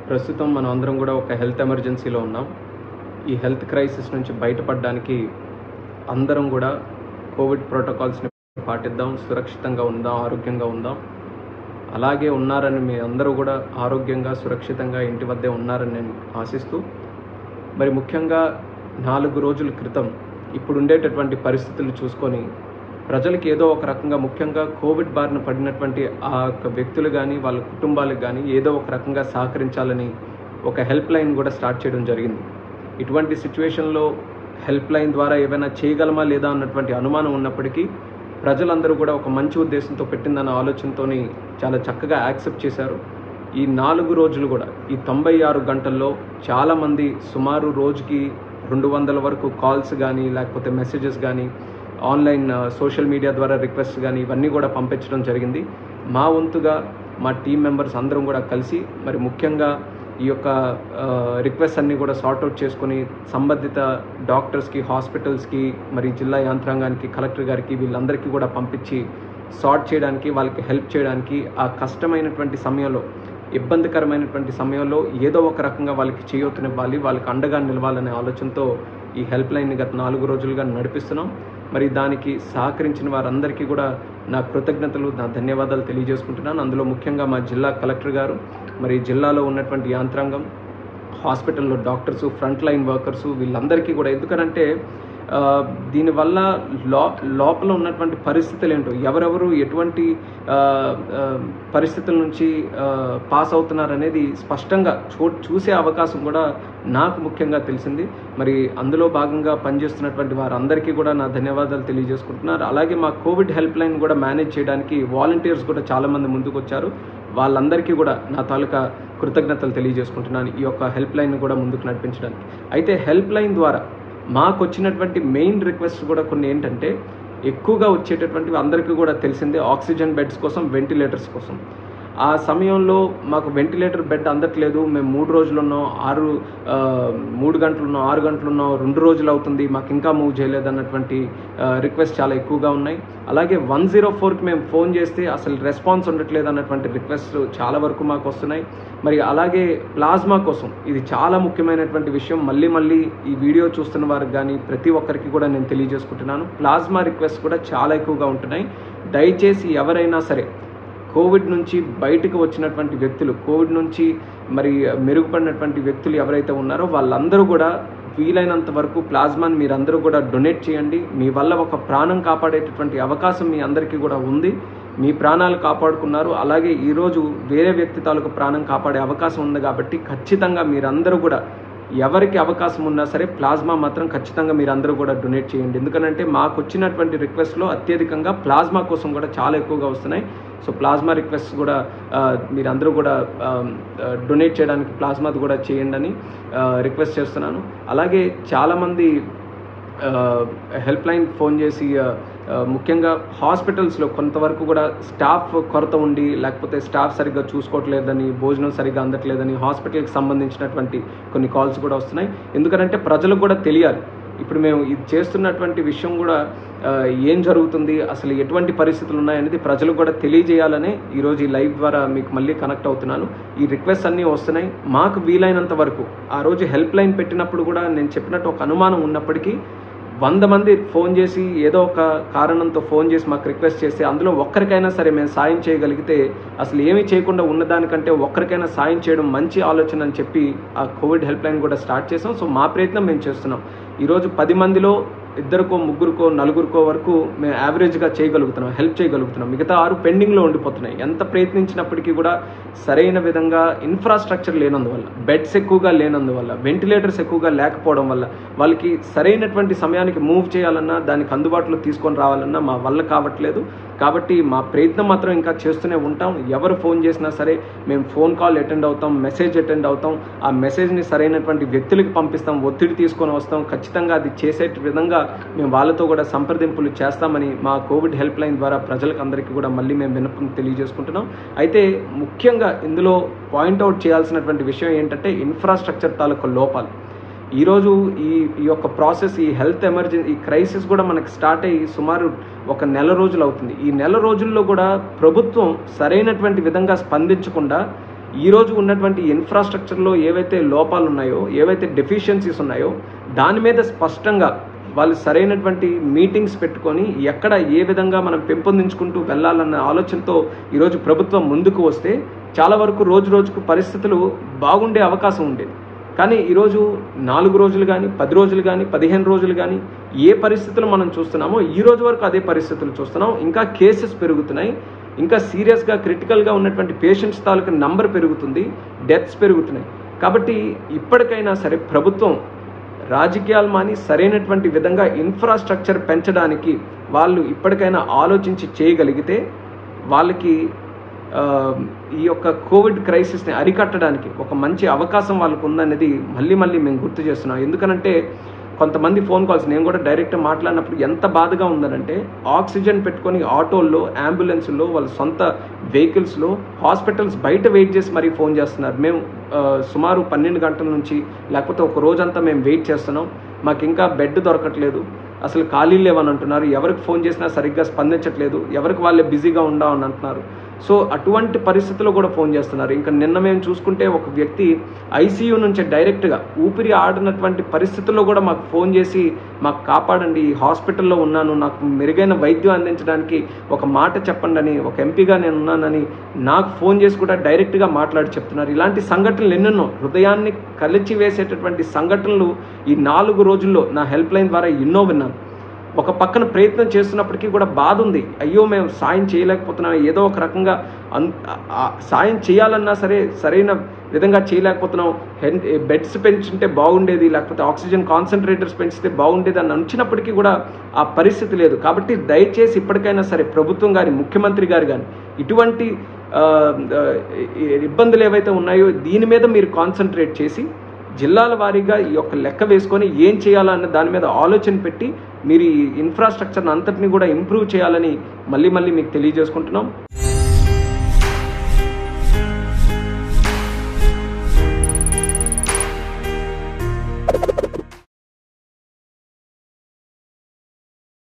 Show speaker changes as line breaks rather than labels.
ప్రస్తుతం మనం అందరం కూడా ఒక హెల్త్ ఎమర్జెన్సీలో ఉన్నాం ఈ హెల్త్ క్రైసిస్ నుంచి బయటపడడానికి అందరం కూడా కోవిడ్ ప్రోటోకాల్స్ని పాటిద్దాం సురక్షితంగా ఉందాం ఆరోగ్యంగా ఉందాం అలాగే ఉన్నారని మీ అందరూ కూడా ఆరోగ్యంగా సురక్షితంగా ఇంటి వద్దే ఉన్నారని నేను ఆశిస్తూ మరి ముఖ్యంగా నాలుగు రోజుల క్రితం ఇప్పుడు ఉండేటటువంటి పరిస్థితులు చూసుకొని ప్రజలకి ఏదో ఒక రకంగా ముఖ్యంగా కోవిడ్ బారిన పడినటువంటి ఆ యొక్క వ్యక్తులు కానీ వాళ్ళ కుటుంబాలకు కానీ ఏదో ఒక రకంగా సహకరించాలని ఒక హెల్ప్ లైన్ కూడా స్టార్ట్ చేయడం జరిగింది ఇటువంటి సిచ్యువేషన్లో హెల్ప్ లైన్ ద్వారా ఏమైనా చేయగలమా లేదా అన్నటువంటి అనుమానం ఉన్నప్పటికీ ప్రజలందరూ కూడా ఒక మంచి ఉద్దేశంతో పెట్టిందన్న ఆలోచనతోని చాలా చక్కగా యాక్సెప్ట్ చేశారు ఈ నాలుగు రోజులు కూడా ఈ తొంభై ఆరు గంటల్లో చాలామంది సుమారు రోజుకి రెండు వందల వరకు కాల్స్ కానీ లేకపోతే మెసేజెస్ కానీ ఆన్లైన్ సోషల్ మీడియా ద్వారా రిక్వెస్ట్ కానీ ఇవన్నీ కూడా పంపించడం జరిగింది మా వంతుగా మా టీం మెంబర్స్ అందరం కూడా కలిసి మరి ముఖ్యంగా ఈ యొక్క రిక్వెస్ట్ అన్నీ కూడా సార్ట్అవుట్ చేసుకొని సంబంధిత డాక్టర్స్కి హాస్పిటల్స్కి మరి జిల్లా యంత్రాంగానికి కలెక్టర్ గారికి వీళ్ళందరికీ కూడా పంపించి సార్ట్ చేయడానికి వాళ్ళకి హెల్ప్ చేయడానికి ఆ కష్టమైనటువంటి సమయంలో ఇబ్బందికరమైనటువంటి సమయంలో ఏదో ఒక రకంగా వాళ్ళకి చేయొత్తునివ్వాలి వాళ్ళకి అండగా నిలవాలనే ఆలోచనతో ఈ హెల్ప్ లైన్ని గత నాలుగు రోజులుగా నడిపిస్తున్నాం మరి దానికి సహకరించిన వారందరికీ కూడా నా కృతజ్ఞతలు నా ధన్యవాదాలు తెలియజేసుకుంటున్నాను అందులో ముఖ్యంగా మా జిల్లా కలెక్టర్ గారు మరి జిల్లాలో ఉన్నటువంటి యాంత్రాంగం హాస్పిటల్లో డాక్టర్స్ ఫ్రంట్ లైన్ వర్కర్స్ వీళ్ళందరికీ కూడా ఎందుకనంటే ఆ, దీనివల్ల లో లోపల ఉన్నటువంటి పరిస్థితులు ఏంటో ఎవరెవరు ఎటువంటి ఆ, ఆ, పరిస్థితుల నుంచి ఆ, పాస్ అవుతున్నారు అనేది స్పష్టంగా చూ చూసే అవకాశం కూడా నాకు ముఖ్యంగా తెలిసింది మరి అందులో భాగంగా పనిచేస్తున్నటువంటి వారందరికీ కూడా నా ధన్యవాదాలు తెలియజేసుకుంటున్నారు అలాగే మా కోవిడ్ హెల్ప్ లైన్ కూడా మేనేజ్ చేయడానికి వాలంటీర్స్ కూడా చాలామంది ముందుకు వచ్చారు వాళ్ళందరికీ కూడా నా తాలూకా కృతజ్ఞతలు తెలియజేసుకుంటున్నాను ఈ యొక్క హెల్ప్ లైన్ కూడా ముందుకు నడిపించడానికి అయితే హెల్ప్ లైన్ ద్వారా మాకు వచ్చినటువంటి మెయిన్ రిక్వెస్ట్ కూడా కొన్ని ఏంటంటే ఎక్కువగా వచ్చేటటువంటివి అందరికీ కూడా తెలిసిందే ఆక్సిజన్ బెడ్స్ కోసం వెంటిలేటర్స్ కోసం ఆ సమయంలో మాకు వెంటిలేటర్ బెడ్ అందట్లేదు మేము మూడు రోజులు ఉన్నాం ఆరు ఆ, మూడు గంటలు ఉన్నాం ఆరు గంటలు ఉన్నాం రెండు రోజులు అవుతుంది మాకు ఇంకా మూవ్ చేయలేదు అన్నటువంటి రిక్వెస్ట్ చాలా ఎక్కువగా ఉన్నాయి అలాగే వన్ జీరో ఫోర్కి మేము ఫోన్ చేస్తే అసలు రెస్పాన్స్ ఉండట్లేదు అన్నటువంటి రిక్వెస్ట్ చాలా వరకు మాకు వస్తున్నాయి మరి అలాగే ప్లాస్మా కోసం ఇది చాలా ముఖ్యమైనటువంటి విషయం మళ్ళీ మళ్ళీ ఈ వీడియో చూస్తున్న వారికి కానీ ప్రతి ఒక్కరికి కూడా నేను తెలియజేసుకుంటున్నాను ప్లాస్మా రిక్వెస్ట్ కూడా చాలా ఎక్కువగా ఉంటున్నాయి దయచేసి ఎవరైనా సరే కోవిడ్ నుంచి బయటకు వచ్చినటువంటి వ్యక్తులు కోవిడ్ నుంచి మరి మెరుగుపడినటువంటి వ్యక్తులు ఎవరైతే ఉన్నారో వాళ్ళందరూ కూడా వీలైనంత వరకు ప్లాస్మాని మీరందరూ కూడా డొనేట్ చేయండి మీ వల్ల ఒక ప్రాణం కాపాడేటటువంటి అవకాశం మీ అందరికీ కూడా ఉంది మీ ప్రాణాలు కాపాడుకున్నారు అలాగే ఈరోజు వేరే వ్యక్తి తాలూకు ప్రాణం కాపాడే అవకాశం ఉంది కాబట్టి ఖచ్చితంగా మీరందరూ కూడా ఎవరికి అవకాశం ఉన్నా సరే ప్లాస్మా మాత్రం ఖచ్చితంగా మీరు అందరూ కూడా డొనేట్ చేయండి ఎందుకంటే మాకు వచ్చినటువంటి రిక్వెస్ట్లో అత్యధికంగా ప్లాస్మా కోసం కూడా చాలా ఎక్కువగా వస్తున్నాయి సో ప్లాస్మా రిక్వెస్ట్ కూడా ఆ, మీరందరూ కూడా ఆ, ఆ, డొనేట్ చేయడానికి ప్లాస్మాది కూడా చేయండి అని ఆ, రిక్వెస్ట్ చేస్తున్నాను అలాగే చాలామంది హెల్ప్ లైన్ ఫోన్ చేసి ఆ, ఆ, ముఖ్యంగా హాస్పిటల్స్లో కొంతవరకు కూడా స్టాఫ్ కొరత ఉండి లేకపోతే స్టాఫ్ సరిగ్గా చూసుకోవట్లేదని భోజనం సరిగ్గా అందట్లేదని హాస్పిటల్కి సంబంధించినటువంటి కొన్ని కాల్స్ కూడా వస్తున్నాయి ఎందుకంటే ప్రజలకు కూడా తెలియాలి ఇప్పుడు మేము ఇది చేస్తున్నటువంటి విషయం కూడా ఆ, ఏం జరుగుతుంది అసలు ఎటువంటి పరిస్థితులు ఉన్నాయనేది ప్రజలకు కూడా తెలియజేయాలనే ఈరోజు ఈ లైవ్ ద్వారా మీకు మళ్ళీ కనెక్ట్ అవుతున్నాను ఈ రిక్వెస్ట్ అన్నీ వస్తున్నాయి మాకు వీలైనంత వరకు ఆ రోజు హెల్ప్ లైన్ పెట్టినప్పుడు కూడా నేను చెప్పినట్టు ఒక అనుమానం ఉన్నప్పటికీ వంద మంది ఫోన్ చేసి ఏదో ఒక కారణంతో ఫోన్ చేసి మాకు రిక్వెస్ట్ చేస్తే అందులో ఒక్కరికైనా సరే మేము సాయం చేయగలిగితే అసలు ఏమీ చేయకుండా ఉన్నదానికంటే ఒక్కరికైనా సాయం చేయడం మంచి ఆలోచన అని చెప్పి ఆ కోవిడ్ హెల్ప్ లైన్ కూడా స్టార్ట్ చేసాం సో మా ప్రయత్నం మేము చేస్తున్నాం ఈరోజు పది మందిలో ఇద్దరికో ముగ్గురుకో నలుగురికో వరకు మేము యావరేజ్గా చేయగలుగుతున్నాం హెల్ప్ చేయగలుగుతున్నాం మిగతా ఆరు పెండింగ్లో ఉండిపోతున్నాయి ఎంత ప్రయత్నించినప్పటికీ కూడా సరైన విధంగా ఇన్ఫ్రాస్ట్రక్చర్ లేనందువల్ల బెడ్స్ ఎక్కువగా లేనందువల్ల వెంటిలేటర్స్ ఎక్కువగా లేకపోవడం వల్ల వాళ్ళకి సరైనటువంటి సమయానికి మూవ్ చేయాలన్నా దానికి అందుబాటులో తీసుకొని రావాలన్నా మా వల్ల కావట్లేదు కాబట్టి మా ప్రయత్నం మాత్రం ఇంకా చేస్తూనే ఉంటాం ఎవరు ఫోన్ చేసినా సరే మేము ఫోన్ కాల్ అటెండ్ అవుతాం మెసేజ్ అటెండ్ అవుతాం ఆ మెసేజ్ని సరైనటువంటి వ్యక్తులకి పంపిస్తాం ఒత్తిడి తీసుకొని వస్తాం ఖచ్చితంగా అది చేసే విధంగా మేము వాళ్ళతో కూడా సంప్రదింపులు చేస్తామని మా కోవిడ్ హెల్ప్ లైన్ ద్వారా ప్రజలకు అందరికీ కూడా మళ్ళీ మేము విన్నపం తెలియజేసుకుంటున్నాం అయితే ముఖ్యంగా ఇందులో పాయింట్అవుట్ చేయాల్సినటువంటి విషయం ఏంటంటే ఇన్ఫ్రాస్ట్రక్చర్ తాలూకు లోపాలు ఈరోజు ఈ ఈ యొక్క ప్రాసెస్ ఈ హెల్త్ ఎమర్జెన్సీ ఈ క్రైసిస్ కూడా మనకి స్టార్ట్ అయ్యి సుమారు ఒక నెల రోజులు అవుతుంది ఈ నెల రోజుల్లో కూడా ప్రభుత్వం సరైనటువంటి విధంగా స్పందించకుండా ఈరోజు ఉన్నటువంటి ఇన్ఫ్రాస్ట్రక్చర్లో ఏవైతే లోపాలు ఉన్నాయో ఏవైతే డెఫిషియన్సీస్ ఉన్నాయో దాని మీద స్పష్టంగా వాళ్ళు సరైనటువంటి మీటింగ్స్ పెట్టుకొని ఎక్కడ ఏ విధంగా మనం పెంపొందించుకుంటూ వెళ్ళాలన్న ఆలోచనతో ఈరోజు ప్రభుత్వం ముందుకు వస్తే చాలా వరకు రోజు రోజుకు పరిస్థితులు బాగుండే అవకాశం ఉండేది కానీ ఈరోజు నాలుగు రోజులు కానీ పది రోజులు కానీ పదిహేను రోజులు కానీ ఏ పరిస్థితులు మనం చూస్తున్నామో ఈ రోజు వరకు అదే పరిస్థితులు చూస్తున్నాం ఇంకా కేసెస్ పెరుగుతున్నాయి ఇంకా సీరియస్గా క్రిటికల్గా ఉన్నటువంటి పేషెంట్స్ తాలూకు నంబర్ పెరుగుతుంది డెత్స్ పెరుగుతున్నాయి కాబట్టి ఇప్పటికైనా సరే ప్రభుత్వం రాజకీయాలు మాని సరైనటువంటి విధంగా ఇన్ఫ్రాస్ట్రక్చర్ పెంచడానికి వాళ్ళు ఇప్పటికైనా ఆలోచించి చేయగలిగితే వాళ్ళకి ఆ, ఈ యొక్క కోవిడ్ క్రైసిస్ని అరికట్టడానికి ఒక మంచి అవకాశం వాళ్ళకు ఉందనేది మళ్ళీ మళ్ళీ మేము గుర్తు చేస్తున్నాం ఎందుకనంటే కొంతమంది ఫోన్ కాల్స్ నేను కూడా డైరెక్ట్ మాట్లాడినప్పుడు ఎంత బాధగా ఉందనంటే ఆక్సిజన్ పెట్టుకొని ఆటోల్లో అంబులెన్స్లో వాళ్ళ సొంత వెహికల్స్లో హాస్పిటల్స్ బయట వెయిట్ చేసి మరీ ఫోన్ చేస్తున్నారు మేము ఆ, సుమారు పన్నెండు గంటల నుంచి లేకపోతే ఒక రోజంతా మేము వెయిట్ చేస్తున్నాం మాకు ఇంకా బెడ్ దొరకట్లేదు అసలు ఖాళీ లేవని అంటున్నారు ఎవరికి ఫోన్ చేసినా సరిగ్గా స్పందించట్లేదు ఎవరికి వాళ్ళే బిజీగా ఉండామని అంటున్నారు సో అటువంటి పరిస్థితుల్లో కూడా ఫోన్ చేస్తున్నారు ఇంకా నిన్న మేము చూసుకుంటే ఒక వ్యక్తి ఐసీయూ నుంచి డైరెక్ట్గా ఊపిరి ఆడినటువంటి పరిస్థితుల్లో కూడా మాకు ఫోన్ చేసి మాకు కాపాడండి ఈ హాస్పిటల్లో ఉన్నాను నాకు మెరుగైన వైద్యం అందించడానికి ఒక మాట చెప్పండి అని ఒక ఎంపీగా నేను ఉన్నానని నాకు ఫోన్ చేసి కూడా డైరెక్ట్గా మాట్లాడి చెప్తున్నారు ఇలాంటి సంఘటనలు ఎన్నెన్నో హృదయాన్ని కలిచి వేసేటటువంటి సంఘటనలు ఈ నాలుగు రోజుల్లో నా హెల్ప్ లైన్ ద్వారా ఎన్నో విన్నాను ఒక పక్కన ప్రయత్నం చేస్తున్నప్పటికీ కూడా బాధ ఉంది అయ్యో మేము సాయం చేయలేకపోతున్నాం ఏదో ఒక రకంగా అన్ ఆ సాయం చేయాలన్నా సరే సరైన విధంగా చేయలేకపోతున్నాం హెన్ బెడ్స్ పెంచుంటే బాగుండేది లేకపోతే ఆక్సిజన్ కాన్సన్ట్రేటర్స్ పెంచితే బాగుండేది అని అంచినప్పటికీ కూడా ఆ పరిస్థితి లేదు కాబట్టి దయచేసి ఇప్పటికైనా సరే ప్రభుత్వం కానీ ముఖ్యమంత్రి గారు కానీ ఇటువంటి ఆ, ఆ, ఇబ్బందులు ఏవైతే ఉన్నాయో దీని మీద మీరు కాన్సన్ట్రేట్ చేసి జిల్లాల వారీగా ఈ యొక్క లెక్క వేసుకొని ఏం చేయాలన్న దాని మీద ఆలోచన పెట్టి మీరు ఈ ఇన్ఫ్రాస్ట్రక్చర్ని అంతటిని కూడా ఇంప్రూవ్ చేయాలని మళ్ళీ మళ్ళీ మీకు తెలియజేసుకుంటున్నాం